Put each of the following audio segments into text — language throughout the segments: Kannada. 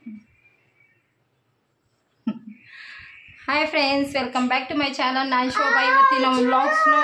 hi friends welcome back to my channel ನಾನು ಶೋಭಾ ಇವತ್ತಿನ ವ್ಲಾಗ್ಸ್ನು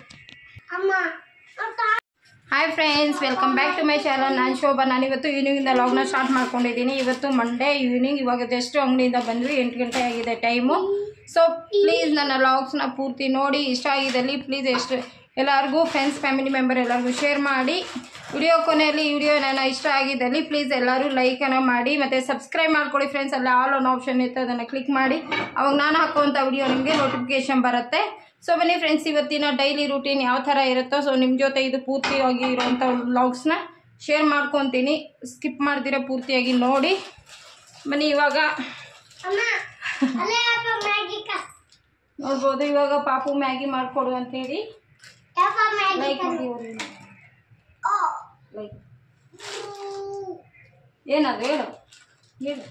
hi friends welcome back to my channel ನಾನು ಶೋಭಾ ನಾನು ಇವತ್ತು ಈವ್ನಿಂಗಿಂದ ಲಾಗ್ನ ಸ್ಟಾರ್ಟ್ ಮಾಡ್ಕೊಂಡಿದ್ದೀನಿ ಇವತ್ತು ಮಂಡೇ ಈವ್ನಿಂಗ್ ಇವಾಗ ಜಸ್ಟ್ ಅಂಗಡಿಯಿಂದ ಬಂದ್ವಿ ಎಂಟು ಗಂಟೆ ಆಗಿದೆ ಟೈಮು ಸೊ ಪ್ಲೀಸ್ ನನ್ನ ಲಾಗ್ಸ್ನ ಪೂರ್ತಿ ನೋಡಿ ಇಷ್ಟ ಆಗಿದ್ದಲ್ಲಿ ಪ್ಲೀಸ್ ಎಷ್ಟು ಎಲ್ಲರಿಗೂ ಫ್ರೆಂಡ್ಸ್ ಫ್ಯಾಮಿಲಿ ಮೆಂಬರ್ ಎಲ್ಲರಿಗೂ ಶೇರ್ ಮಾಡಿ ವಿಡಿಯೋ ಕೊನೆಯಲ್ಲಿ ವಿಡಿಯೋ ನನ್ನ ಇಷ್ಟ ಆಗಿದ್ದಲ್ಲಿ ಪ್ಲೀಸ್ ಎಲ್ಲರೂ ಲೈಕನ್ನು ಮಾಡಿ ಮತ್ತು ಸಬ್ಸ್ಕ್ರೈಬ್ ಮಾಡ್ಕೊಳ್ಳಿ ಫ್ರೆಂಡ್ಸ್ ಅಲ್ಲಿ ಆಲ್ ಆನ್ ಆಪ್ಷನ್ ಇರುತ್ತೆ ಅದನ್ನು ಕ್ಲಿಕ್ ಮಾಡಿ ಅವಾಗ ನಾನು ಹಾಕುವಂಥ ವಿಡಿಯೋ ನಿಮಗೆ ನೋಟಿಫಿಕೇಶನ್ ಬರುತ್ತೆ ಸೊ ಬನ್ನಿ ಫ್ರೆಂಡ್ಸ್ ಇವತ್ತಿನ ಡೈಲಿ ರೂಟೀನ್ ಯಾವ ಥರ ಇರುತ್ತೋ ಸೊ ನಿಮ್ಮ ಜೊತೆ ಇದು ಪೂರ್ತಿಯಾಗಿ ಇರುವಂಥ ವ್ಲಾಗ್ಸ್ನ ಶೇರ್ ಮಾಡ್ಕೊತೀನಿ ಸ್ಕಿಪ್ ಮಾಡ್ದಿರ ಪೂರ್ತಿಯಾಗಿ ನೋಡಿ ಬನ್ನಿ ಇವಾಗ ನೋಡ್ಬೋದು ಇವಾಗ ಪಾಪು ಮ್ಯಾಗಿ ಮಾಡಿಕೊಡು ಅಂತೇಳಿ ಲೈಕ್ ಮಾಡಿ ಲೈಕ್ ಏನದು ಹೇಳು ಹೇಳು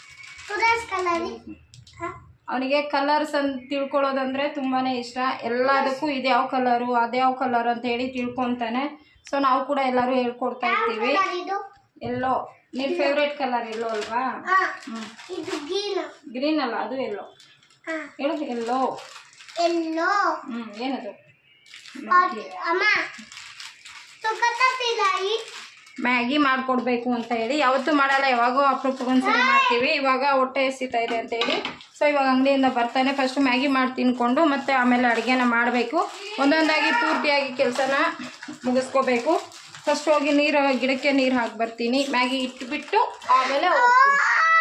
ಅವನಿಗೆ ಕಲರ್ಸ್ ಅಂತ ತಿಳ್ಕೊಳ್ಳೋದಂದ್ರೆ ತುಂಬಾ ಇಷ್ಟ ಎಲ್ಲದಕ್ಕೂ ಇದು ಯಾವ ಕಲರು ಅದ್ಯಾವ ಕಲರ್ ಅಂತ ಹೇಳಿ ತಿಳ್ಕೊತಾನೆ ಸೊ ನಾವು ಕೂಡ ಎಲ್ಲರೂ ಹೇಳ್ಕೊಡ್ತಾ ಇರ್ತೀವಿ ಎಲ್ಲೋ ನಿನ್ನ ಫೇವ್ರೇಟ್ ಕಲರ್ ಎಲ್ಲೋ ಅಲ್ವಾ ಹ್ಞೂ ಗ್ರೀನ್ ಅಲ್ಲ ಅದು ಎಲ್ಲೋ ಹೇಳು ಎಲ್ಲೋ ಎಲ್ಲೋ ಹ್ಞೂ ಏನದು ಅಮ್ಮ ತುಕತ್ತಿಲ್ಲ ಮ್ಯಾಗಿ ಮಾಡಿಕೊಡ್ಬೇಕು ಅಂತ ಹೇಳಿ ಯಾವತ್ತೂ ಮಾಡಲ್ಲ ಯಾವಾಗೋ ಅಪರೂಪಕ್ಕೆ ಒಂದ್ಸರಿ ಮಾಡ್ತೀವಿ ಇವಾಗ ಹೊಟ್ಟೆ ಎಸಿತಾ ಇದೆ ಅಂತ ಹೇಳಿ ಸೊ ಇವಾಗ ಅಂಗಡಿಯಿಂದ ಬರ್ತಾನೆ ಫಸ್ಟ್ ಮ್ಯಾಗಿ ಮಾಡಿ ತಿನ್ಕೊಂಡು ಮತ್ತೆ ಆಮೇಲೆ ಅಡುಗೆನ ಮಾಡಬೇಕು ಒಂದೊಂದಾಗಿ ಪೂರ್ತಿಯಾಗಿ ಕೆಲಸನ ಮುಗಿಸ್ಕೋಬೇಕು ಫಸ್ಟ್ ಹೋಗಿ ನೀರು ಗಿಡಕ್ಕೆ ನೀರು ಹಾಕಿ ಬರ್ತೀನಿ ಮ್ಯಾಗಿ ಇಟ್ಬಿಟ್ಟು ಆಮೇಲೆ ಹೋಗ್ತೀನಿ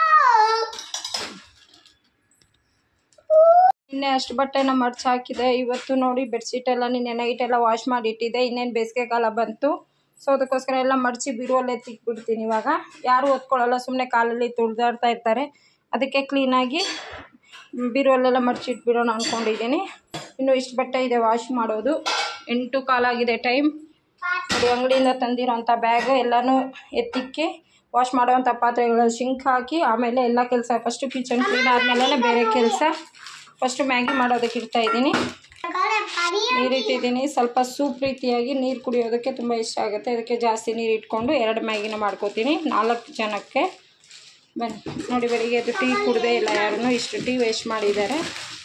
ನಿನ್ನೆ ಅಷ್ಟು ಬಟ್ಟೆನ ಮಡ್ಚಿ ಹಾಕಿದೆ ಇವತ್ತು ನೋಡಿ ಬೆಡ್ಶೀಟ್ ಎಲ್ಲ ನಿನ್ನೆ ನೈಟ್ ಎಲ್ಲ ವಾಶ್ ಮಾಡಿ ಇಟ್ಟಿದ್ದೆ ಇನ್ನೇನು ಬೇಸಿಗೆ ಕಾಲ ಬಂತು ಸೊ ಅದಕ್ಕೋಸ್ಕರ ಎಲ್ಲ ಮಡಚಿ ಬಿರುವಲ್ಲೇ ತಿಕ್ಬಿಡ್ತೀನಿ ಇವಾಗ ಯಾರು ಒತ್ಕೊಳ್ಳಲ್ಲ ಸುಮ್ಮನೆ ಕಾಲಲ್ಲಿ ತುಳಿದಾಡ್ತಾ ಇರ್ತಾರೆ ಅದಕ್ಕೆ ಕ್ಲೀನಾಗಿ ಬಿರುವಲ್ಲೆಲ್ಲ ಮಡಚಿ ಇಟ್ಬಿಡೋಣ ಅಂದ್ಕೊಂಡಿದ್ದೀನಿ ಇನ್ನು ಇಷ್ಟು ಬಟ್ಟೆ ಇದೆ ವಾಶ್ ಮಾಡೋದು ಎಂಟು ಕಾಲಾಗಿದೆ ಟೈಮ್ ನೋಡಿ ಅಂಗಡಿಯಿಂದ ತಂದಿರೋಂಥ ಬ್ಯಾಗ್ ಎಲ್ಲನೂ ಎತ್ತಿಕ್ಕಿ ವಾಶ್ ಮಾಡೋವಂಥ ಪಾತ್ರೆಗಳಲ್ಲಿ ಶಿಂಕ್ ಹಾಕಿ ಆಮೇಲೆ ಎಲ್ಲ ಕೆಲಸ ಫಸ್ಟು ಕಿಚನ್ ಕ್ಲೀನ್ ಆದಮೇಲೆ ಬೇರೆ ಕೆಲಸ ಫಸ್ಟು ಮ್ಯಾಗಿ ಮಾಡೋದಕ್ಕೆ ಇಡ್ತಾ ಇದ್ದೀನಿ ನೀರು ಇಟ್ಟಿದ್ದೀನಿ ಸ್ವಲ್ಪ ಸೂಪ್ ರೀತಿಯಾಗಿ ನೀರು ಕುಡಿಯೋದಕ್ಕೆ ತುಂಬ ಇಷ್ಟ ಆಗುತ್ತೆ ಅದಕ್ಕೆ ಜಾಸ್ತಿ ನೀರು ಇಟ್ಕೊಂಡು ಎರಡು ಮ್ಯಾಗಿನ ಮಾಡ್ಕೋತೀನಿ ನಾಲ್ಕು ಜನಕ್ಕೆ ಬನ್ನಿ ನೋಡಿ ಬೆಳಿಗ್ಗೆ ಅದು ಟೀ ಕುಡ್ದೇ ಇಲ್ಲ ಯಾರೂ ಇಷ್ಟು ಟೀ ವೇಸ್ಟ್ ಮಾಡಿದ್ದಾರೆ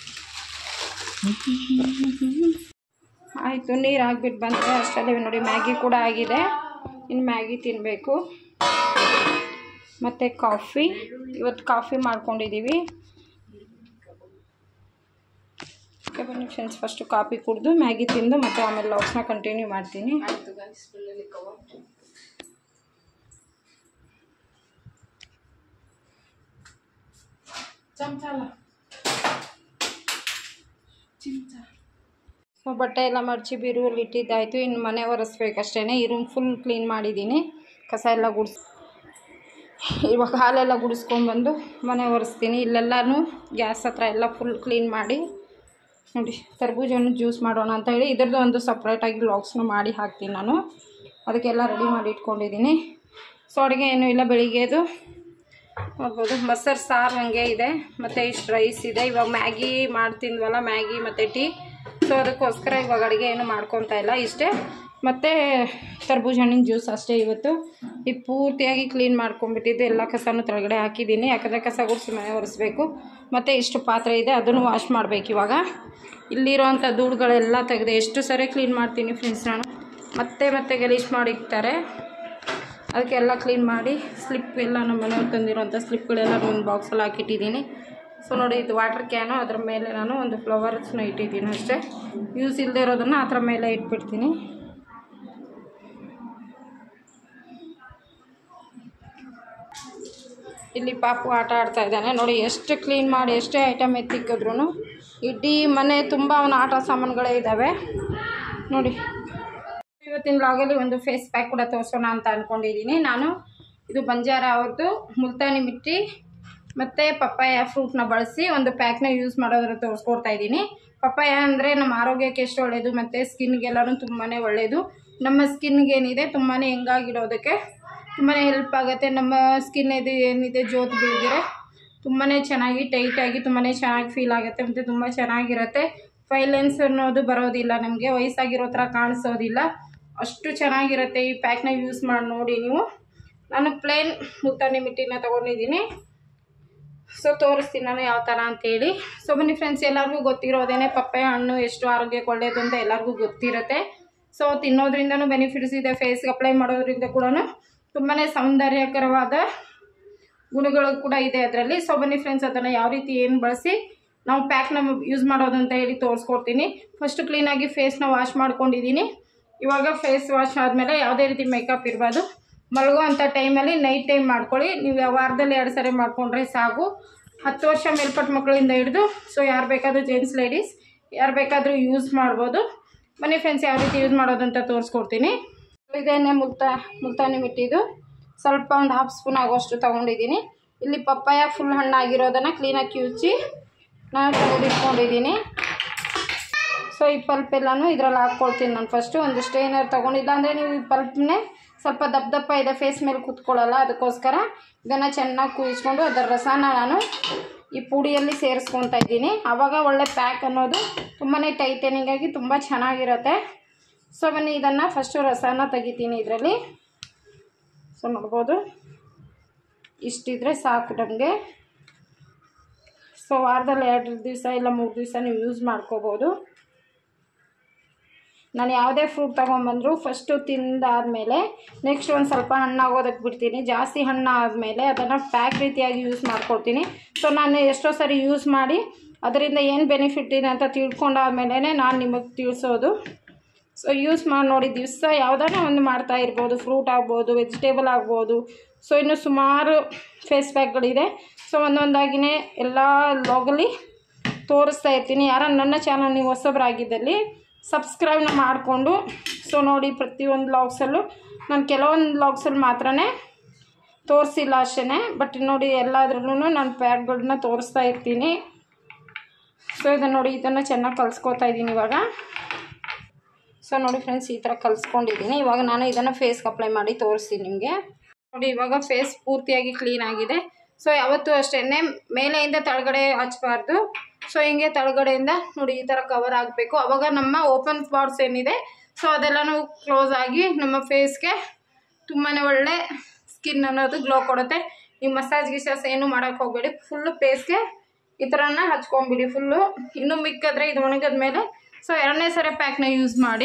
ಆಯಿತು ನೀರು ಹಾಕ್ಬಿಟ್ಟು ಬಂದರೆ ಅಷ್ಟಲ್ಲೇ ನೋಡಿ ಮ್ಯಾಗಿ ಕೂಡ ಆಗಿದೆ ಇನ್ನು ಮ್ಯಾಗಿ ತಿನ್ನಬೇಕು ಮತ್ತು ಕಾಫಿ ಇವತ್ತು ಕಾಫಿ ಮಾಡ್ಕೊಂಡಿದ್ದೀವಿ ಓಕೆ ಬನ್ನಿ ಫ್ರೆಂಡ್ಸ್ ಫಸ್ಟು ಕಾಫಿ ಕುಡಿದು ಮ್ಯಾಗಿ ತಿಂದು ಮತ್ತು ಆಮೇಲೆ ಲಾಗ್ಸ್ನ ಕಂಟಿನ್ಯೂ ಮಾಡ್ತೀನಿ ಸೊ ಬಟ್ಟೆ ಎಲ್ಲ ಮಡಚಿ ಬೀರುವಲ್ಲಿ ಇಟ್ಟಿದ್ದಾಯಿತು ಇನ್ನು ಮನೆ ಒರೆಸ್ಬೇಕಷ್ಟೇ ಈ ರೂಮ್ ಫುಲ್ ಕ್ಲೀನ್ ಮಾಡಿದ್ದೀನಿ ಕಸ ಎಲ್ಲ ಗುಡ್ಸ್ ಇವಾಗ ಹಾಲೆಲ್ಲ ಗುಡಿಸ್ಕೊಂಡ್ಬಂದು ಮನೆ ಒರೆಸ್ತೀನಿ ಇಲ್ಲೆಲ್ಲನೂ ಗ್ಯಾಸ್ ಹತ್ರ ಎಲ್ಲ ಫುಲ್ ಕ್ಲೀನ್ ಮಾಡಿ ನೋಡಿ ತರಬೂಜನ್ನು ಜ್ಯೂಸ್ ಮಾಡೋಣ ಅಂತ ಹೇಳಿ ಇದ್ರದ್ದು ಒಂದು ಸಪ್ರೇಟಾಗಿ ಲಾಗ್ಸ್ನು ಮಾಡಿ ಹಾಕ್ತೀನಿ ನಾನು ಅದಕ್ಕೆಲ್ಲ ರೆಡಿ ಮಾಡಿ ಇಟ್ಕೊಂಡಿದ್ದೀನಿ ಸೊ ಅಡುಗೆ ಏನೂ ಇಲ್ಲ ಬೆಳಿಗ್ಗೆದು ನೋಡ್ಬೋದು ಮೊಸರು ಸಾರು ಹಂಗೆ ಇದೆ ಮತ್ತು ಇಷ್ಟು ರೈಸ್ ಇದೆ ಇವಾಗ ಮ್ಯಾಗಿ ಮಾಡ್ತಿದ್ವಲ್ಲ ಮ್ಯಾಗಿ ಮತ್ತು ಟೀ ಸೊ ಅದಕ್ಕೋಸ್ಕರ ಇವಾಗ ಅಡುಗೆ ಏನು ಮಾಡ್ಕೊತಾ ಇಲ್ಲ ಇಷ್ಟೇ ಮತ್ತು ತರ್ಬೂಜ ಹಣ್ಣಿನ ಜ್ಯೂಸ್ ಅಷ್ಟೇ ಇವತ್ತು ಈ ಪೂರ್ತಿಯಾಗಿ ಕ್ಲೀನ್ ಮಾಡ್ಕೊಂಡ್ಬಿಟ್ಟಿದ್ದು ಎಲ್ಲ ಕಸನೂ ಕೆಳಗಡೆ ಹಾಕಿದ್ದೀನಿ ಯಾಕಂದರೆ ಕಸ ಗುಡಿಸಿ ಮನೆ ಒರೆಸ್ಬೇಕು ಮತ್ತು ಇಷ್ಟು ಪಾತ್ರೆ ಇದೆ ಅದನ್ನು ವಾಶ್ ಮಾಡಬೇಕು ಇವಾಗ ಇಲ್ಲಿರೋವಂಥ ಧೂಳುಗಳೆಲ್ಲ ತೆಗೆದು ಎಷ್ಟು ಸರಿ ಕ್ಲೀನ್ ಮಾಡ್ತೀನಿ ಫ್ರೆಂಡ್ಸ್ ನಾನು ಮತ್ತೆ ಮತ್ತೆ ಗಲೀಜು ಮಾಡಿರ್ತಾರೆ ಅದಕ್ಕೆಲ್ಲ ಕ್ಲೀನ್ ಮಾಡಿ ಸ್ಲಿಪ್ ಎಲ್ಲ ನಮ್ಮ ಮನೆಯವ್ರು ತಂದಿರೋಂಥ ಸ್ಲಿಪ್ಗಳೆಲ್ಲ ಒಂದು ಬಾಕ್ಸಲ್ಲಿ ಹಾಕಿಟ್ಟಿದ್ದೀನಿ ಸೊ ನೋಡಿ ಇದು ವಾಟರ್ ಕ್ಯಾನು ಅದ್ರ ಮೇಲೆ ನಾನು ಒಂದು ಫ್ಲವರ್ಸ್ನ ಇಟ್ಟಿದ್ದೀನಿ ಅಷ್ಟೇ ಯೂಸ್ ಇಲ್ಲದೆ ಇರೋದನ್ನು ಅದ್ರ ಮೇಲೆ ಇಟ್ಬಿಡ್ತೀನಿ ಇಲ್ಲಿ ಪಾಪು ಆಟ ಆಡ್ತಾ ಇದ್ದಾನೆ ನೋಡಿ ಎಷ್ಟು ಕ್ಲೀನ್ ಮಾಡಿ ಎಷ್ಟೇ ಐಟಮ್ ಎತ್ತಿಕ್ಕಿದ್ರು ಇಡೀ ಮನೆ ತುಂಬ ಅವನ ಆಟ ಸಾಮಾನುಗಳೇ ಇದ್ದಾವೆ ನೋಡಿ ಇವತ್ತಿನ ಲಾಗಲ್ಲಿ ಒಂದು ಫೇಸ್ ಪ್ಯಾಕ್ ಕೂಡ ತೋರಿಸೋಣ ಅಂತ ಅಂದ್ಕೊಂಡಿದ್ದೀನಿ ನಾನು ಇದು ಬಂಜಾರ ಅವ್ರದ್ದು ಮುಲ್ತಾನಿ ಮಿಟ್ಟಿ ಮತ್ತು ಪಪ್ಪಾಯ ಫ್ರೂಟ್ನ ಬಳಸಿ ಒಂದು ಪ್ಯಾಕ್ನ ಯೂಸ್ ಮಾಡೋದ್ರ ತೋರಿಸ್ಕೊಡ್ತಾ ಇದ್ದೀನಿ ಪಪ್ಪಾಯ ಅಂದರೆ ನಮ್ಮ ಆರೋಗ್ಯಕ್ಕೆ ಎಷ್ಟು ಒಳ್ಳೆಯದು ಮತ್ತು ಸ್ಕಿನ್ಗೆಲ್ಲನೂ ತುಂಬಾ ಒಳ್ಳೆಯದು ನಮ್ಮ ಸ್ಕಿನ್ಗೆ ಏನಿದೆ ತುಂಬಾ ಹೆಂಗಾಗಿಡೋದಕ್ಕೆ ತುಂಬಾ ಹೆಲ್ಪ್ ಆಗುತ್ತೆ ನಮ್ಮ ಸ್ಕಿನ್ ಇದು ಏನಿದೆ ಜೋತ್ ಬೀಳ್ದಿರೆ ತುಂಬಾ ಚೆನ್ನಾಗಿ ಟೈಟಾಗಿ ತುಂಬಾ ಚೆನ್ನಾಗಿ ಫೀಲ್ ಆಗುತ್ತೆ ಮತ್ತು ತುಂಬ ಚೆನ್ನಾಗಿರುತ್ತೆ ಫೈಲೆನ್ಸ್ ಅನ್ನೋದು ಬರೋದಿಲ್ಲ ನಮಗೆ ವಯಸ್ಸಾಗಿರೋ ಥರ ಕಾಣಿಸೋದಿಲ್ಲ ಅಷ್ಟು ಚೆನ್ನಾಗಿರುತ್ತೆ ಈ ಪ್ಯಾಕ್ನ ಯೂಸ್ ಮಾಡಿ ನೋಡಿ ನೀವು ನಾನು ಪ್ಲೇನ್ ಮುತ್ತಾನೆ ಮಿಟ್ಟಿನ ತೊಗೊಂಡಿದ್ದೀನಿ ಸೊ ತೋರಿಸ್ತೀನಿ ನಾನು ಯಾವ ಥರ ಅಂತೇಳಿ ಸೊ ಬನ್ನಿ ಫ್ರೆಂಡ್ಸ್ ಎಲ್ಲರಿಗೂ ಗೊತ್ತಿರೋದೇನೆ ಪಪ್ಪಾಯ ಹಣ್ಣು ಎಷ್ಟು ಆರೋಗ್ಯಕ್ಕೆ ಒಳ್ಳೆಯದು ಅಂತ ಎಲ್ಲರಿಗೂ ಗೊತ್ತಿರುತ್ತೆ ಸೊ ತಿನ್ನೋದ್ರಿಂದನೂ ಬೆನಿಫಿಟ್ಸ್ ಇದೆ ಫೇಸ್ಗೆ ಅಪ್ಲೈ ಮಾಡೋದ್ರಿಂದ ಕೂಡ ತುಂಬಾ ಸೌಂದರ್ಯಕರವಾದ ಗುಣಗಳು ಕೂಡ ಇದೆ ಅದರಲ್ಲಿ ಸೊ ಬನ್ನಿ ಫ್ರೆಂಡ್ಸ್ ಅದನ್ನು ಯಾವ ರೀತಿ ಏನು ಬಳಸಿ ನಾವು ಪ್ಯಾಕ್ನ ಯೂಸ್ ಮಾಡೋದು ಅಂತ ಹೇಳಿ ತೋರಿಸ್ಕೊಡ್ತೀನಿ ಫಸ್ಟು ಕ್ಲೀನಾಗಿ ಫೇಸ್ನ ವಾಶ್ ಮಾಡ್ಕೊಂಡಿದ್ದೀನಿ ಇವಾಗ ಫೇಸ್ ವಾಶ್ ಆದಮೇಲೆ ಯಾವುದೇ ರೀತಿ ಮೇಕಪ್ ಇರಬಾರ್ದು ಮಲಗೋ ಅಂಥ ಟೈಮಲ್ಲಿ ನೈಟ್ ಟೈಮ್ ಮಾಡ್ಕೊಳ್ಳಿ ನೀವು ವಾರದಲ್ಲಿ ಎರಡು ಸರಿ ಮಾಡಿಕೊಂಡ್ರೆ ಸಾಕು ಹತ್ತು ವರ್ಷ ಮೇಲ್ಪಟ್ಟ ಮಕ್ಕಳಿಂದ ಹಿಡಿದು ಸೊ ಯಾರು ಬೇಕಾದರೂ ಜೆಂಟ್ಸ್ ಲೇಡೀಸ್ ಯಾರು ಬೇಕಾದರೂ ಯೂಸ್ ಮಾಡ್ಬೋದು ಬನ್ನಿ ಫ್ರೆಂಡ್ಸ್ ಯಾವ ರೀತಿ ಯೂಸ್ ಮಾಡೋದು ಅಂತ ತೋರಿಸ್ಕೊಡ್ತೀನಿ ಇದೇನೆ ಮುಲ್ತಾ ಮುಲ್ತಾನಿ ಮಿಟ್ಟಿದು ಸ್ವಲ್ಪ ಒಂದು ಹಾಫ್ ಸ್ಪೂನ್ ಆಗೋಷ್ಟು ತೊಗೊಂಡಿದ್ದೀನಿ ಇಲ್ಲಿ ಪಪ್ಪಾಯ ಫುಲ್ ಹಣ್ಣಾಗಿರೋದನ್ನು ಕ್ಲೀನಾಗಿ ಕಿವುಚಿ ನಾನು ತೆಗೆದಿಟ್ಕೊಂಡಿದ್ದೀನಿ ಸೊ ಈ ಪಲ್ಪ್ ಎಲ್ಲನೂ ಇದ್ರಲ್ಲಿ ಹಾಕ್ಕೊಳ್ತೀನಿ ನಾನು ಫಸ್ಟು ಒಂದು ಸ್ಟ್ರೈನರ್ ತೊಗೊಂಡಿಲ್ಲ ಅಂದರೆ ನೀವು ಈ ಪಲ್ಪ್ನೇ ಸ್ವಲ್ಪ ದಪ್ಪ ದಪ್ಪ ಇದೆ ಫೇಸ್ ಮೇಲೆ ಕೂತ್ಕೊಳ್ಳಲ್ಲ ಅದಕ್ಕೋಸ್ಕರ ಇದನ್ನು ಚೆನ್ನಾಗಿ ಕುದಿಸ್ಕೊಂಡು ಅದರ ರಸನ ನಾನು ಈ ಪುಡಿಯಲ್ಲಿ ಸೇರಿಸ್ಕೊತಾ ಇದ್ದೀನಿ ಆವಾಗ ಒಳ್ಳೆ ಪ್ಯಾಕ್ ಅನ್ನೋದು ತುಂಬಾ ಟೈಟನಿಂಗ್ ಆಗಿ ತುಂಬ ಚೆನ್ನಾಗಿರುತ್ತೆ ಸೊ ಬನ್ನಿ ಇದನ್ನು ಫಸ್ಟು ರಸನ ತೆಗಿತೀನಿ ಇದರಲ್ಲಿ ಸೊ ನೋಡ್ಬೋದು ಇಷ್ಟಿದ್ರೆ ಸಾಕು ನಮಗೆ ಸೊ ವಾರದಲ್ಲಿ ಎರಡು ದಿವಸ ಇಲ್ಲ ಮೂರು ದಿವಸ ನೀವು ಯೂಸ್ ಮಾಡ್ಕೋಬೋದು ನಾನು ಯಾವುದೇ ಫ್ರೂಟ್ ತೊಗೊಂಬಂದ್ರು ಫಸ್ಟು ತಿಂದಾದಮೇಲೆ ನೆಕ್ಸ್ಟ್ ಒಂದು ಸ್ವಲ್ಪ ಹಣ್ಣಾಗೋದಕ್ಕೆ ಬಿಡ್ತೀನಿ ಜಾಸ್ತಿ ಹಣ್ಣಾದಮೇಲೆ ಅದನ್ನು ಪ್ಯಾಕ್ ರೀತಿಯಾಗಿ ಯೂಸ್ ಮಾಡ್ಕೊಳ್ತೀನಿ ಸೊ ನಾನು ಎಷ್ಟೋ ಸರಿ ಯೂಸ್ ಮಾಡಿ ಅದರಿಂದ ಏನು ಬೆನಿಫಿಟ್ ಇದೆ ಅಂತ ತಿಳ್ಕೊಂಡಾದ್ಮೇಲೆ ನಾನು ನಿಮಗೆ ತಿಳಿಸೋದು ಸೊ ಯೂಸ್ ಮಾಡಿ ನೋಡಿ ದಿವಸ ಯಾವುದಾನ ಒಂದು ಮಾಡ್ತಾ ಇರ್ಬೋದು ಫ್ರೂಟ್ ಆಗ್ಬೋದು ವೆಜಿಟೇಬಲ್ ಆಗ್ಬೋದು ಸೊ ಇನ್ನು ಸುಮಾರು ಫೇಸ್ ಪ್ಯಾಕ್ಗಳಿದೆ ಸೊ ಒಂದೊಂದಾಗಿನೇ ಎಲ್ಲ ಲಾಗಲ್ಲಿ ತೋರಿಸ್ತಾ ಇರ್ತೀನಿ ಯಾರ ನನ್ನ ಚಾನಲ್ ನೀವು ಹೊಸಬರಾಗಿದ್ದಲ್ಲಿ ಸಬ್ಸ್ಕ್ರೈಬ್ನ ಮಾಡಿಕೊಂಡು ಸೊ ನೋಡಿ ಪ್ರತಿಯೊಂದು ಲಾಗ್ಸಲ್ಲೂ ನಾನು ಕೆಲವೊಂದು ಲಾಗ್ಸಲ್ಲಿ ಮಾತ್ರನೇ ತೋರಿಸಿಲ್ಲ ಅಷ್ಟೇ ಬಟ್ ನೋಡಿ ಎಲ್ಲದ್ರಲ್ಲೂ ನಾನು ಪ್ಯಾಕ್ಗಳನ್ನ ತೋರಿಸ್ತಾ ಇರ್ತೀನಿ ಸೊ ಇದನ್ನು ನೋಡಿ ಇದನ್ನು ಚೆನ್ನಾಗಿ ಕಲಿಸ್ಕೊತಾ ಇದ್ದೀನಿ ಇವಾಗ ಸೊ ನೋಡಿ ಫ್ರೆಂಡ್ಸ್ ಈ ಥರ ಕಲಿಸ್ಕೊಂಡಿದ್ದೀನಿ ಇವಾಗ ನಾನು ಇದನ್ನು ಫೇಸ್ಗೆ ಅಪ್ಲೈ ಮಾಡಿ ತೋರಿಸ್ತೀನಿ ನಿಮಗೆ ನೋಡಿ ಇವಾಗ ಫೇಸ್ ಪೂರ್ತಿಯಾಗಿ ಕ್ಲೀನ್ ಆಗಿದೆ ಸೊ ಯಾವತ್ತೂ ಅಷ್ಟೇ ಮೇಲೆಯಿಂದ ತಳಗಡೆ ಹಚ್ಬಾರ್ದು ಸೊ ಹಿಂಗೆ ತಳಗಡೆಯಿಂದ ನೋಡಿ ಈ ಥರ ಕವರ್ ಆಗಬೇಕು ಅವಾಗ ನಮ್ಮ ಓಪನ್ ಸ್ಪಾಟ್ಸ್ ಏನಿದೆ ಸೊ ಅದೆಲ್ಲನೂ ಕ್ಲೋಸ್ ಆಗಿ ನಮ್ಮ ಫೇಸ್ಗೆ ತುಂಬಾ ಒಳ್ಳೆ ಸ್ಕಿನ್ ಅನ್ನೋದು ಗ್ಲೋ ಕೊಡುತ್ತೆ ನೀವು ಮಸಾಜ್ ಗಿಸಾಸ್ ಏನು ಮಾಡೋಕ್ಕೆ ಹೋಗಬೇಡಿ ಫುಲ್ಲು ಫೇಸ್ಗೆ ಈ ಥರನ ಹಚ್ಕೊಂಬಿಡಿ ಫುಲ್ಲು ಇನ್ನೂ ಮಿಕ್ಕಿದ್ರೆ ಇದು ಒಣಗಿದ ಮೇಲೆ ಸೊ ಎರಡನೇ ಸರಿ ಪ್ಯಾಕ್ನ ಯೂಸ್ ಮಾಡಿ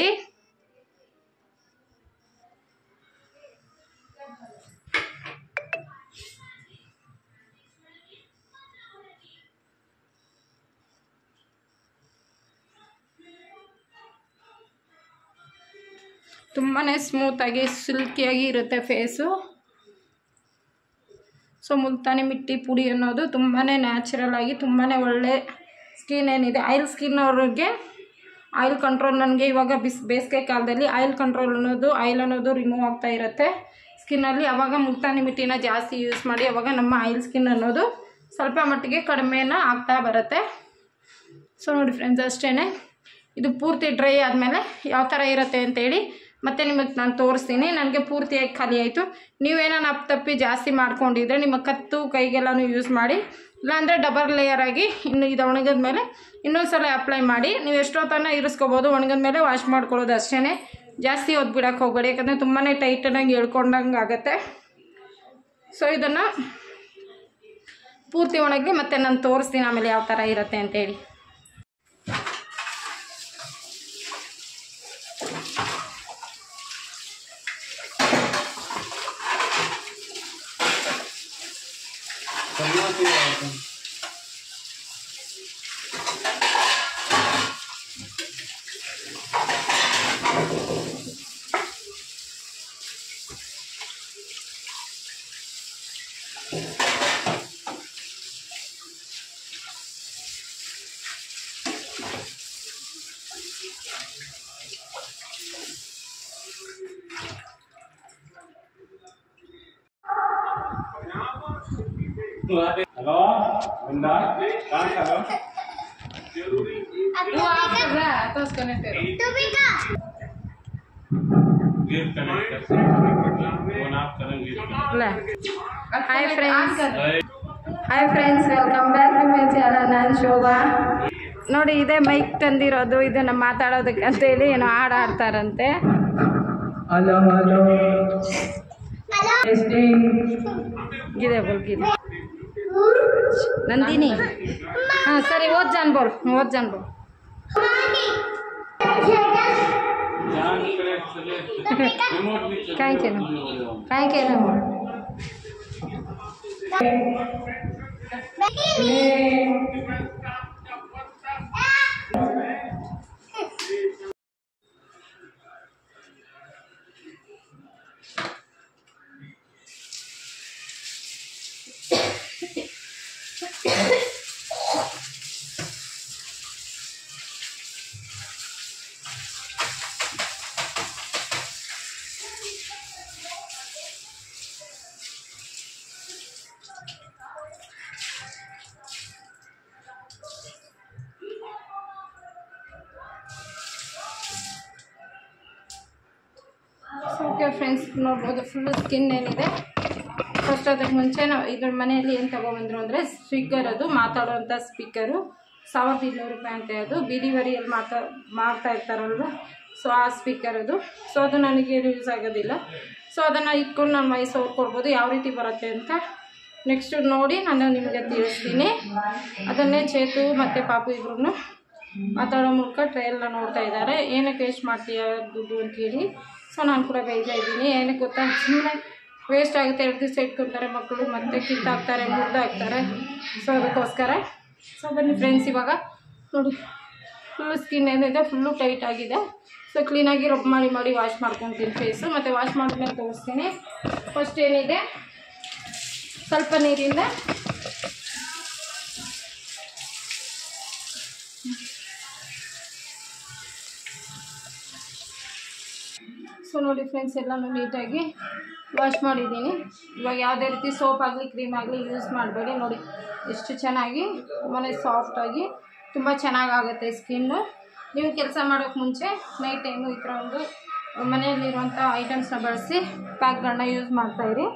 ತುಂಬಾ ಸ್ಮೂತಾಗಿ ಸಿಲ್ಕಿಯಾಗಿ ಇರುತ್ತೆ ಫೇಸು ಸೊ ಮುಲ್ತಾನಿ ಮಿಟ್ಟಿ ಪುಡಿ ಅನ್ನೋದು ತುಂಬಾ ನ್ಯಾಚುರಲ್ ಆಗಿ ತುಂಬಾ ಒಳ್ಳೆ ಸ್ಕಿನ್ ಏನಿದೆ ಆಯಿಲ್ ಸ್ಕಿನ್ ಅವ್ರಿಗೆ ಆಯಿಲ್ ಕಂಟ್ರೋಲ್ ನನಗೆ ಇವಾಗ ಬಿಸ್ ಬೇಸಿಗೆ ಕಾಲದಲ್ಲಿ ಆಯಿಲ್ ಕಂಟ್ರೋಲ್ ಅನ್ನೋದು ಆಯಿಲ್ ಅನ್ನೋದು ರಿಮೂವ್ ಆಗ್ತಾ ಇರುತ್ತೆ ಸ್ಕಿನ್ನಲ್ಲಿ ಅವಾಗ ಮುಲ್ತಾನಿ ಮಿಟ್ಟಿನ ಜಾಸ್ತಿ ಯೂಸ್ ಮಾಡಿ ಅವಾಗ ನಮ್ಮ ಆಯಿಲ್ ಸ್ಕಿನ್ ಅನ್ನೋದು ಸ್ವಲ್ಪ ಮಟ್ಟಿಗೆ ಕಡಿಮೆನ ಆಗ್ತಾ ಬರುತ್ತೆ ಸೊ ನೋಡಿ ಫ್ರೆಂಡ್ಸ್ ಅಷ್ಟೇ ಇದು ಪೂರ್ತಿ ಡ್ರೈ ಆದಮೇಲೆ ಯಾವ ಥರ ಇರುತ್ತೆ ಅಂತೇಳಿ ಮತ್ತೆ ನಿಮಗೆ ನಾನು ತೋರಿಸ್ತೀನಿ ನನಗೆ ಪೂರ್ತಿಯಾಗಿ ಖಾಲಿ ಆಯಿತು ನೀವೇನಾನ ತಪ್ಪಿ ಜಾಸ್ತಿ ಮಾಡ್ಕೊಂಡಿದ್ರೆ ನಿಮ್ಮ ಕತ್ತು ಕೈಗೆಲ್ಲನೂ ಯೂಸ್ ಮಾಡಿ ಇಲ್ಲಾಂದರೆ ಡಬಲ್ ಲೇಯರ್ ಆಗಿ ಇನ್ನು ಇದು ಒಣಗಿದ ಮೇಲೆ ಇನ್ನೊಂದು ಸಲ ಅಪ್ಲೈ ಮಾಡಿ ನೀವು ಎಷ್ಟೊತ್ತನ ಇರಿಸ್ಕೋಬೋದು ಒಣಗಿದ ಮೇಲೆ ವಾಶ್ ಮಾಡ್ಕೊಳ್ಳೋದು ಅಷ್ಟೇ ಜಾಸ್ತಿ ಹೊತ್ತು ಬಿಡೋಕ್ಕೆ ಹೋಗಬೇಡಿ ಯಾಕಂದರೆ ತುಂಬಾ ಟೈಟನಾಗಿ ಹೇಳ್ಕೊಂಡಂಗೆ ಆಗುತ್ತೆ ಸೊ ಇದನ್ನು ಪೂರ್ತಿ ಒಣಗಿ ಮತ್ತೆ ನಾನು ತೋರಿಸ್ತೀನಿ ಆಮೇಲೆ ಯಾವ ಥರ ಇರುತ್ತೆ ಅಂತೇಳಿ हेलो बंदा कहाँ से हो गिफ्ट कनेक्ट कर सकते फोन आप करें gift hi friends hi hi friends welcome back to my channel ನಾನು ಶೋಭಾ ನೋಡಿ ಇದೇ ಮೈಕ್ ತಂದಿರೋದು ಇದನ್ನು ಮಾತಾಡೋದಕ್ಕೆ ಅಂತೇಳಿ ಏನೋ ಹಾಡು ಆಡ್ತಾರಂತೆ ಹಲೋ ಹಲೋ ಇದೆ ಬಲ್ಗಿದೆ ನಂದಿನಿ ಹಾಂ ಸರಿ ಓದ್ ಜಾನ್ ಬೋಲ್ ಓದ್ ಜಾನ್ ಬೋಲ್ जान करे चले रिमोट भी चले काय केलं काय केलं मग ಓಕೆ ಫ್ರೆಂಡ್ಸ್ ನೋಡ್ಬೋದು ಫುಲ್ಲು ಸ್ಕಿನ್ ಏನಿದೆ ಫಸ್ಟ್ ಅದಕ್ಕೆ ಮುಂಚೆ ನಾವು ಇದ್ರ ಮನೆಯಲ್ಲಿ ಏನು ತೊಗೊಂಬಂದ್ರು ಅಂದರೆ ಸ್ಪೀಕರ್ ಅದು ಮಾತಾಡೋವಂಥ ಸ್ಪೀಕರು ಸಾವಿರದ ಇನ್ನೂರು ರೂಪಾಯಿ ಅಂತೆ ಅದು ಬೀದಿವರಿಯಲ್ಲಿ ಮಾತಾ ಮಾಡ್ತಾ ಇರ್ತಾರಲ್ವ ಸೊ ಆ ಸ್ಪೀಕರ್ ಅದು ಸೊ ಅದು ನನಗೆ ಯೂಸ್ ಆಗೋದಿಲ್ಲ ಸೊ ಅದನ್ನು ಇಟ್ಕೊಂಡು ನಾನು ಮೈಸೂರು ಕೊಡ್ಬೋದು ಯಾವ ರೀತಿ ಬರುತ್ತೆ ಅಂತ ನೆಕ್ಸ್ಟು ನೋಡಿ ನಾನು ನಿಮಗೆ ತಿಳಿಸ್ತೀನಿ ಅದನ್ನೇ ಚೇತು ಮತ್ತು ಪಾಪು ಇಬ್ರು ಮಾತಾಡೋ ಮೂಲಕ ಟ್ರಯಲ್ನ ನೋಡ್ತಾ ಇದ್ದಾರೆ ಏನಕ್ಕೆ ವೇಸ್ಟ್ ಮಾಡ್ತೀಯ ದುಡ್ಡು ಅಂತೇಳಿ ಸೊ ನಾನು ಕೂಡ ಬೇಯ್ತಾ ಇದ್ದೀನಿ ಏನಕ್ಕೆ ಗೊತ್ತಾ ಸುಮ್ಮನೆ ವೇಸ್ಟ್ ಆಗುತ್ತೆ ಎರಡು ದಿವಸ ಇಟ್ಕೊತಾರೆ ಮಕ್ಕಳು ಮತ್ತೆ ಕಿತ್ತಾಕ್ತಾರೆ ಮುರಿದಾಕ್ತಾರೆ ಸೊ ಅದಕ್ಕೋಸ್ಕರ ಸೊ ಬನ್ನಿ ಫ್ರೆಂಡ್ಸ್ ಇವಾಗ ನೋಡಿ ಫುಲ್ಲು ಸ್ಕಿನ್ ಏನಿದೆ ಫುಲ್ಲು ಟೈಟ್ ಆಗಿದೆ ಸೊ ಕ್ಲೀನಾಗಿ ರಬ್ ಮಾಡಿ ಮಾಡಿ ವಾಶ್ ಮಾಡ್ಕೊತೀನಿ ಫೇಸು ಮತ್ತು ವಾಶ್ ಮಾಡಿದ್ಮೇಲೆ ತೋರಿಸ್ತೀನಿ ಫಸ್ಟ್ ಏನಿದೆ ಸ್ವಲ್ಪ ನೀರಿಂದ ಸೊ ನೋಡಿ ಫ್ರೆಂಡ್ಸ್ ಎಲ್ಲನೂ ನೀಟಾಗಿ ವಾಶ್ ಮಾಡಿದ್ದೀನಿ ಇವಾಗ ಯಾವುದೇ ರೀತಿ ಸೋಪ್ ಆಗಲಿ ಕ್ರೀಮ್ ಆಗಲಿ ಯೂಸ್ ಮಾಡಬೇಡಿ ನೋಡಿ ಎಷ್ಟು ಚೆನ್ನಾಗಿ ತುಂಬಾ ಸಾಫ್ಟಾಗಿ ತುಂಬ ಚೆನ್ನಾಗಾಗುತ್ತೆ ಸ್ಕಿನ್ನು ನೀವು ಕೆಲಸ ಮಾಡೋಕ್ಕೆ ಮುಂಚೆ ನೈಟ್ ಟೈಮು ಈ ಥರ ಒಂದು ಮನೆಯಲ್ಲಿರುವಂಥ ಐಟಮ್ಸ್ನ ಬಳಸಿ ಪ್ಯಾಕ್ಗಳನ್ನ ಯೂಸ್ ಮಾಡ್ತಾಯಿರಿ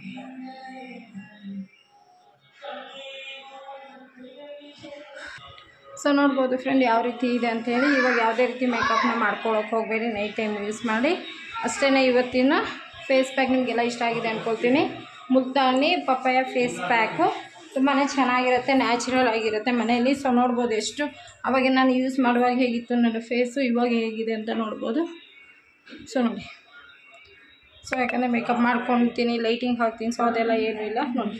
ಸೊ ನೋಡ್ಬೋದು ಫ್ರೆಂಡ್ ಯಾವ ರೀತಿ ಇದೆ ಅಂತೇಳಿ ಇವಾಗ ಯಾವುದೇ ರೀತಿ ಮೇಕಪ್ನ ಮಾಡ್ಕೊಳಕ್ಕೆ ಹೋಗಬೇಡಿ ನೈಟ್ ಟೈಮ್ ಯೂಸ್ ಮಾಡಿ ಅಷ್ಟೇ ಇವತ್ತಿನ ಫೇಸ್ ಪ್ಯಾಕ್ ನಿಮಗೆಲ್ಲ ಇಷ್ಟ ಆಗಿದೆ ಅಂದ್ಕೊಳ್ತೀನಿ ಮುಲ್ತಾನಿ ಪಪ್ಪಾಯ ಫೇಸ್ ಪ್ಯಾಕು ತುಂಬಾ ಚೆನ್ನಾಗಿರುತ್ತೆ ನ್ಯಾಚುರಲ್ ಆಗಿರುತ್ತೆ ಮನೆಯಲ್ಲಿ ಸೊ ನೋಡ್ಬೋದು ಎಷ್ಟು ಅವಾಗ ನಾನು ಯೂಸ್ ಮಾಡುವಾಗ ಹೇಗಿತ್ತು ನನ್ನ ಫೇಸು ಇವಾಗ ಹೇಗಿದೆ ಅಂತ ನೋಡ್ಬೋದು ಸೊ ನೋಡಿ ಸೊ ಯಾಕಂದರೆ ಮೇಕಪ್ ಮಾಡ್ಕೊಳ್ತೀನಿ ಲೈಟಿಂಗ್ ಹಾಕ್ತೀನಿ ಸೊ ಅದೆಲ್ಲ ಏನೂ ಇಲ್ಲ ನೋಡಿ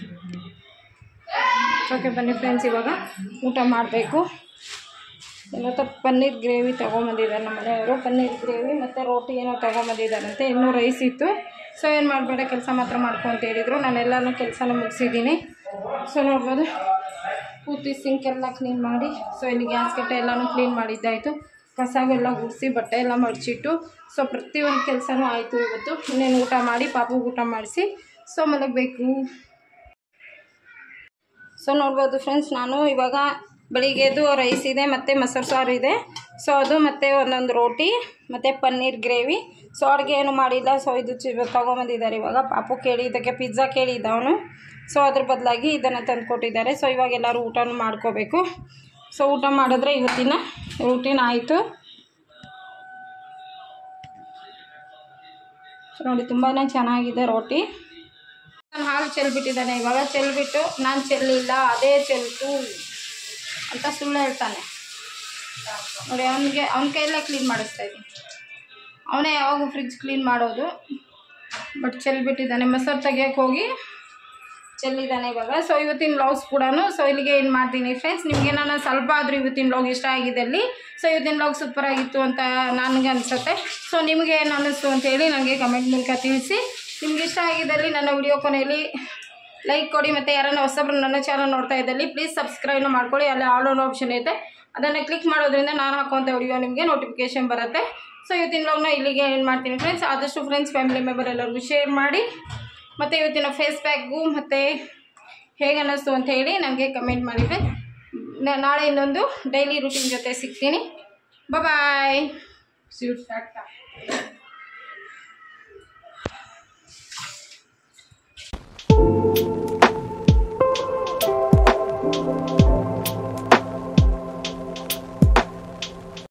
ಓಕೆ ಬನ್ನಿ ಫ್ರೆಂಡ್ಸ್ ಇವಾಗ ಊಟ ಮಾಡಬೇಕು ಇವತ್ತು ಪನ್ನೀರ್ ಗ್ರೇವಿ ತೊಗೊಂಬಂದಿದ್ದಾರೆ ನಮ್ಮ ಮನೆಯವರು ಪನ್ನೀರ್ ಗ್ರೇವಿ ಮತ್ತು ರೋಟಿ ಏನೋ ತೊಗೊಂಬಂದಿದ್ದಾರಂತೆ ಇನ್ನೂ ರೈಸ್ ಇತ್ತು ಸೊ ಏನು ಮಾಡಬೇಡ ಕೆಲಸ ಮಾತ್ರ ಮಾಡ್ಕೊ ಅಂತ ಹೇಳಿದರು ನಾನೆಲ್ಲನೂ ಕೆಲಸನ ಮುಗಿಸಿದ್ದೀನಿ ಸೊ ನೋಡ್ಬೋದು ಪೂರ್ತಿ ಸಿಂಕ್ ಎಲ್ಲ ಕ್ಲೀನ್ ಮಾಡಿ ಸೊ ಇಲ್ಲಿ ಗ್ಯಾಸ್ ಕಟ್ಟೆ ಎಲ್ಲನೂ ಕ್ಲೀನ್ ಮಾಡಿದ್ದಾಯಿತು ಕಸವೆಲ್ಲ ಗುಡಿಸಿ ಬಟ್ಟೆ ಎಲ್ಲ ಮಡಚಿಟ್ಟು ಸೊ ಪ್ರತಿಯೊಂದು ಕೆಲಸನೂ ಆಯಿತು ಇವತ್ತು ಇನ್ನೇನು ಊಟ ಮಾಡಿ ಪಾಪು ಊಟ ಮಾಡಿಸಿ ಸೊ ಮಲಗಬೇಕು ಸೊ ನೋಡ್ಬೋದು ಫ್ರೆಂಡ್ಸ್ ನಾನು ಇವಾಗ ಬೆಳಿಗ್ಗೆದು ರೈಸ್ ಇದೆ ಮತ್ತು ಮೊಸರು ಸಾರು ಇದೆ ಸೊ ಅದು ಮತ್ತು ಒಂದೊಂದು ರೋಟಿ ಮತ್ತು ಪನ್ನೀರ್ ಗ್ರೇವಿ ಸೊ ಅಡುಗೆ ಏನು ಮಾಡಿಲ್ಲ ಸೊ ಇದು ಚಿ ತೊಗೊಂಬಂದಿದ್ದಾರೆ ಇವಾಗ ಪಾಪು ಕೇಳಿದ್ದಕ್ಕೆ ಪಿಜ್ಜಾ ಕೇಳಿದ್ದ ಅವನು ಸೊ ಅದ್ರ ಬದಲಾಗಿ ಇದನ್ನು ತಂದು ಕೊಟ್ಟಿದ್ದಾರೆ ಸೊ ಇವಾಗ ಎಲ್ಲರೂ ಊಟನೂ ಮಾಡ್ಕೋಬೇಕು ಸೊ ಊಟ ಮಾಡಿದ್ರೆ ಇವತ್ತಿನ ರೂಟೀನ್ ಆಯಿತು ಸೊ ನೋಡಿ ತುಂಬಾ ಚೆನ್ನಾಗಿದೆ ರೋಟಿ ನಾನು ಹಾಲು ಚೆಲ್ಬಿಟ್ಟಿದ್ದಾನೆ ಇವಾಗ ಚೆಲ್ಬಿಟ್ಟು ನಾನು ಚೆಲ್ಲಿಲ್ಲ ಅದೇ ಚೆಲ್ತು ಅಂತ ಸುಳ್ಳು ಹೇಳ್ತಾನೆ ನೋಡಿ ಅವನಿಗೆ ಅವನ ಕೈಯಲ್ಲೇ ಕ್ಲೀನ್ ಮಾಡಿಸ್ತಾ ಇದ್ದೀನಿ ಅವನೇ ಯಾವಾಗ ಫ್ರಿಜ್ ಕ್ಲೀನ್ ಮಾಡೋದು ಬಟ್ ಚೆಲ್ಬಿಟ್ಟಿದ್ದಾನೆ ಮೊಸರು ತೆಗಿಯೋಕೆ ಹೋಗಿ ಚೆಲ್ಲಿದ್ದಾನೆ ಇವಾಗ ಸೊ ಇವತ್ತಿನ ವ್ಲಾಗ್ಸ್ ಕೂಡ ಸೊ ಇಲ್ಲಿಗೆ ಏನು ಮಾಡ್ತೀನಿ ಫ್ರೆಂಡ್ಸ್ ನಿಮಗೆ ನಾನು ಸ್ವಲ್ಪ ಆದರೂ ಇವತ್ತಿನ ವ್ಲಾಗ್ ಇಷ್ಟ ಆಗಿದ್ದಲ್ಲಿ ಸೊ ಇವತ್ತಿನ ವ್ಲಾಗ್ ಸೂಪರ್ ಆಗಿತ್ತು ಅಂತ ನನಗೆ ಅನಿಸುತ್ತೆ ಸೊ ನಿಮಗೆ ಏನು ಅನ್ನಿಸ್ತು ಅಂತೇಳಿ ನನಗೆ ಕಮೆಂಟ್ ಮೂಲಕ ತಿಳಿಸಿ ನಿಮ್ಗೆ ಇಷ್ಟ ಆಗಿದ್ದಲ್ಲಿ ನನ್ನ ವಿಡಿಯೋ ಕೊನೆಯಲ್ಲಿ ಲೈಕ್ ಕೊಡಿ ಮತ್ತು ಯಾರನ್ನ ಹೊಸಬ್ರು ನನ್ನ ಚಾನಲ್ ನೋಡ್ತಾ ಇದ್ದಲ್ಲಿ ಪ್ಲೀಸ್ ಸಬ್ಸ್ಕ್ರೈಬ್ನ ಮಾಡ್ಕೊಳ್ಳಿ ಅಲ್ಲಿ ಆಲ್ ಆನ್ ಆಪ್ಷನ್ ಐತೆ ಅದನ್ನು ಕ್ಲಿಕ್ ಮಾಡೋದ್ರಿಂದ ನಾನು ಹಾಕುವಂಥ ವಿಡಿಯೋ ನಿಮಗೆ ನೋಟಿಫಿಕೇಷನ್ ಬರುತ್ತೆ ಸೊ ಇವತ್ತಿನ ವ್ಲಾಗ್ನ ಇಲ್ಲಿಗೆ ಏನು ಮಾಡ್ತೀನಿ ಫ್ರೆಂಡ್ಸ್ ಆದಷ್ಟು ಫ್ರೆಂಡ್ಸ್ ಫ್ಯಾಮಿಲಿ ಮೆಂಬರ್ ಎಲ್ಲರಿಗೂ ಶೇರ್ ಮಾಡಿ ಮತ್ತು ಇವತ್ತಿನ ಫೇಸ್ ಪ್ಯಾಕ್ಗೂ ಮತ್ತು ಹೇಗೆ ಅನ್ನಿಸ್ತು ಅಂತ ಹೇಳಿ ನನಗೆ ಕಮೆಂಟ್ ಮಾಡಿದರೆ ನಾಳೆ ಇನ್ನೊಂದು ಡೈಲಿ ರೂಟೀನ್ ಜೊತೆ ಸಿಗ್ತೀನಿ ಬಾಯ್ ಸ್ವೀಟ್